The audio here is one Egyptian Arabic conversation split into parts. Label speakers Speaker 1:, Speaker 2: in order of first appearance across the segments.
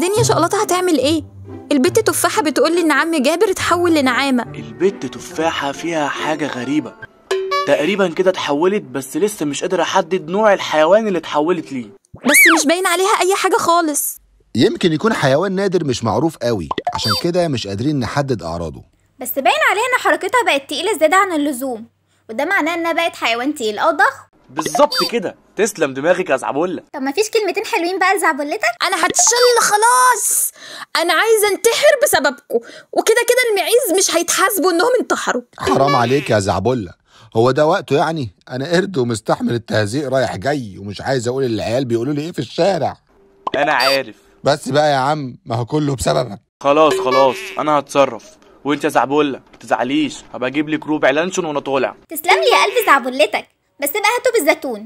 Speaker 1: وبعدين يا شقلطة هتعمل ايه البت تفاحة بتقولي ان عم جابر اتحول لنعامة
Speaker 2: البت تفاحة فيها حاجة غريبة تقريبا كده اتحولت بس لسه مش قادر احدد نوع الحيوان اللي اتحولت ليه
Speaker 1: بس مش باين عليها اي حاجة خالص
Speaker 3: يمكن يكون حيوان نادر مش معروف قوي عشان كده مش قادرين نحدد اعراضه
Speaker 4: بس باين عليها ان حركتها بقت تقيلة زيادة عن اللزوم وده معناه انها بقت حيوان تقيل او ضخم
Speaker 2: بالظبط كده تسلم دماغك يا زعبولة
Speaker 4: طب مفيش كلمتين حلوين بقى لزعبولتك
Speaker 1: انا هتشل خلاص انا عايزة انتحر بسببكم وكده كده المعيز مش هيتحاسبوا انهم انتحروا
Speaker 3: حرام عليك يا زعبلة هو ده وقته يعني انا قرد ومستحمل التهزيق رايح جاي ومش عايز اقول العيال بيقولوا لي ايه في الشارع
Speaker 2: انا عارف
Speaker 3: بس بقى يا عم ما هو كله بسببك
Speaker 2: خلاص خلاص انا هتصرف وانت يا زعبولة متزعليش هبقى اجيب لك ربع لانشون وانا طالع
Speaker 4: تسلم لي يا قلب زعبولتك بس بقى هاتوا بالزيتون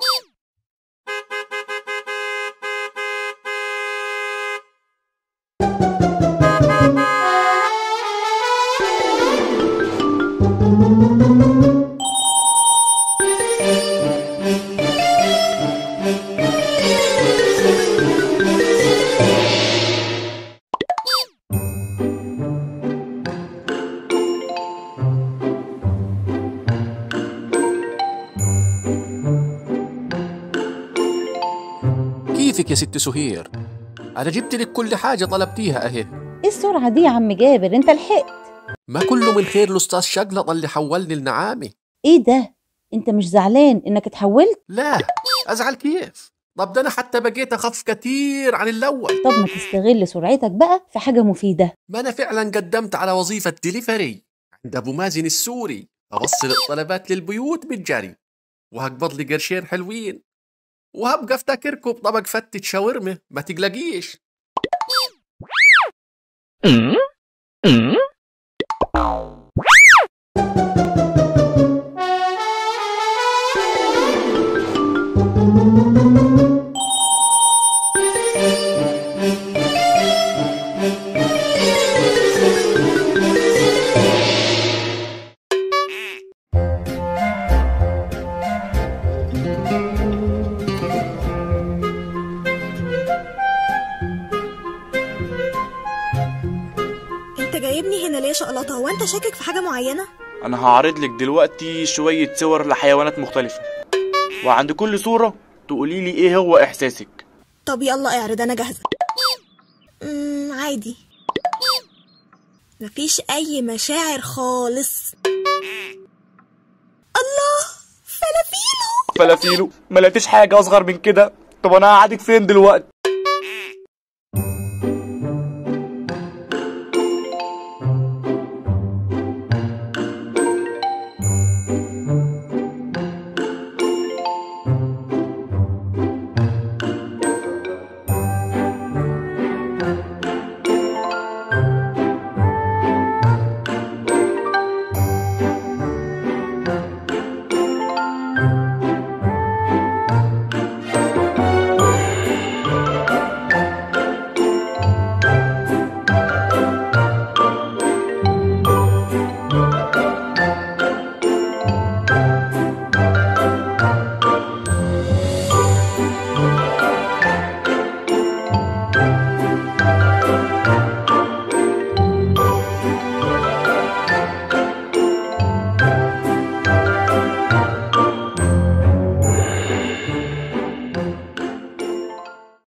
Speaker 5: كيفك يا ست سهير أنا جبت لك كل حاجة طلبتيها أهي
Speaker 6: ايه السرعة دي يا عم جابر انت لحقت
Speaker 5: ما كله من خير الأستاذ شقلط اللي حولني لنعامة
Speaker 6: ايه ده انت مش زعلان انك اتحولت
Speaker 5: لا أزعل كيف طب ده أنا حتى بقيت أخف كتير عن الأول
Speaker 6: طب ما تستغل سرعتك بقى في حاجة مفيدة
Speaker 5: ما أنا فعلا قدمت على وظيفة ديليفري عند أبو مازن السوري أوصل الطلبات للبيوت بالجري وهقبض لي قرشين حلوين وهبقى افتكركم بطبق فتة شاورما ما تقلقيش
Speaker 7: انت جايبني هنا ليه يا شقلطة هو انت شاكك في حاجة معينة
Speaker 2: انا هعرض لك دلوقتي شوية صور لحيوانات مختلفة وعند كل صورة تقولي لي ايه هو احساسك
Speaker 7: طب يلا اعرض انا جاهزة امم عادي مفيش اي مشاعر خالص الله فلافيلو
Speaker 2: فلافيلو ما لقيتش حاجة اصغر من كده طب انا هقعدك فين دلوقتي